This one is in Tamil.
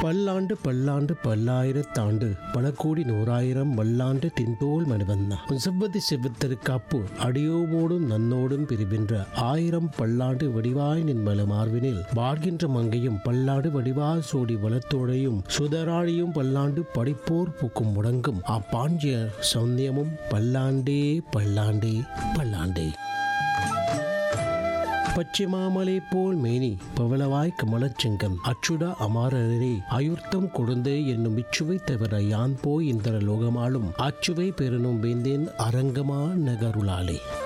பல்லாண்டு பல்லாண்டு பல்லாயிரத்தாண்டு பல கோடி நூறாயிரம் வல்லாண்டு தின்தோல் மனுவந்தா செவ்வதி செவ்வத்திருக்காப்பு அடியோமோடும் நன்னோடும் பிரிவின்ற ஆயிரம் பல்லாண்டு வடிவாய் நின்மல மார்பினில் வாழ்கின்ற மங்கையும் பல்லாண்டு வடிவாய் சோடி வளத்தோடையும் சுதராழியும் பல்லாண்டு படிப்போர் பூக்கும் முடங்கும் அப்பாண்டிய சௌந்தியமும் பல்லாண்டே பல்லாண்டே பல்லாண்டே பச்சைமாமலை போல் மேனி பவளவாய் கமலச்செங்கம் அச்சுட அமாரரே அயுர்த்தம் கொடுந்தே என்னும் இச்சுவை தவிர யான் போய் இந்திர லோகமாலும் அச்சுவை பெறனும் வேந்தேன் அரங்கமா நகருளாலே